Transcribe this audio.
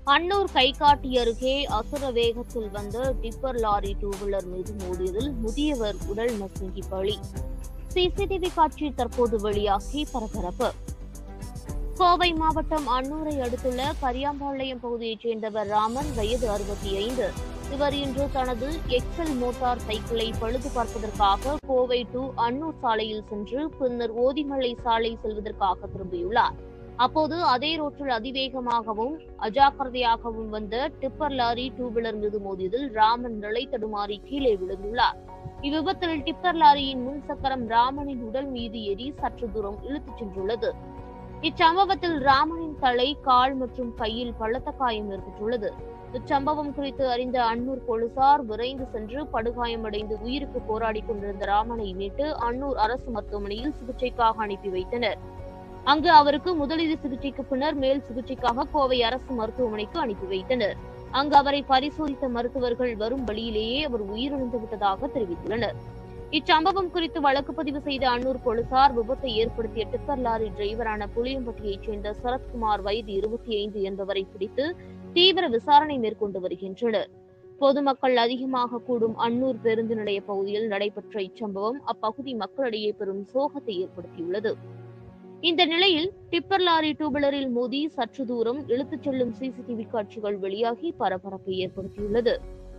அன்னூர் கைகாட்டி அருகே அசுர வேகத்தில் வந்த டிப்பர் லாரி டூ வீலர் மீது மோதியதில் முதியவர் உடல் நசுங்கி பலி சிசிடிவி காட்சி தற்போது வெளியாகி பரபரப்பு கோவை மாவட்டம் அன்னூரை அடுத்துள்ள கரியாம்பாளையம் பகுதியைச் சேர்ந்தவர் ராமன் வயது அறுபத்தி ஐந்து இவர் இன்று தனது எக்ஸல் மோட்டார் சைக்கிளை பழுது பார்ப்பதற்காக கோவை டு அன்னூர் சாலையில் சென்று பின்னர் ஓதிமலை சாலை செல்வதற்காக திரும்பியுள்ளார் அப்போது அதே ரோட்டில் அதிவேகமாகவும் அஜாக்கிரதையாகவும் வந்த டிப்பர் லாரி டூ வீலர் மீது மோதியதில் ராமன் நிலை தடுமாறி கீழே விழுந்துள்ளார் இவ்விபத்தில் டிப்பர் லாரியின் முன் சக்கரம் ராமனின் உடல் மீது ஏறி சற்று தூரம் இழுத்துச் சென்றுள்ளது இச்சம்பவத்தில் ராமனின் தலை கால் மற்றும் கையில் பலத்த காயம் ஏற்பட்டுள்ளது இச்சம்பவம் குறித்து அறிந்த அன்னூர் போலீசார் விரைந்து சென்று படுகாயமடைந்து உயிருக்கு போராடிக் கொண்டிருந்த ராமனை மீட்டு அன்னூர் அரசு மருத்துவமனையில் சிகிச்சைக்காக அனுப்பி வைத்தனர் அங்கு அவருக்கு முதலுதவி சிகிச்சைக்கு பின்னர் மேல் சிகிச்சைக்காக கோவை அரசு மருத்துவமனைக்கு அனுப்பி வைத்தனர் அங்கு அவரை பரிசோதித்த மருத்துவர்கள் வரும் வழியிலேயே அவர் உயிரிழந்து விட்டதாக தெரிவித்துள்ளனர் இச்சம்பவம் குறித்து வழக்கு பதிவு செய்த அன்னூர் போலீசார் விபத்தை ஏற்படுத்திய டிப்பர் லாரி டிரைவரான புளியம்பட்டியைச் சேர்ந்த சரத்குமார் வயது இருபத்தி ஐந்து என்பவரை பிடித்து தீவிர விசாரணை மேற்கொண்டு வருகின்றனர் பொதுமக்கள் அதிகமாக கூடும் அன்னூர் பேருந்து நிலைய பகுதியில் நடைபெற்ற இச்சம்பவம் அப்பகுதி மக்களிடையே பெரும் சோகத்தை ஏற்படுத்தியுள்ளது இந்த நிலையில் டிப்பர் லாரி டூபிளரில் மோதி சற்று தூரம் இழுத்துச் செல்லும் சிசிடிவி காட்சிகள் வெளியாகி பரபரப்பை ஏற்படுத்தியுள்ளது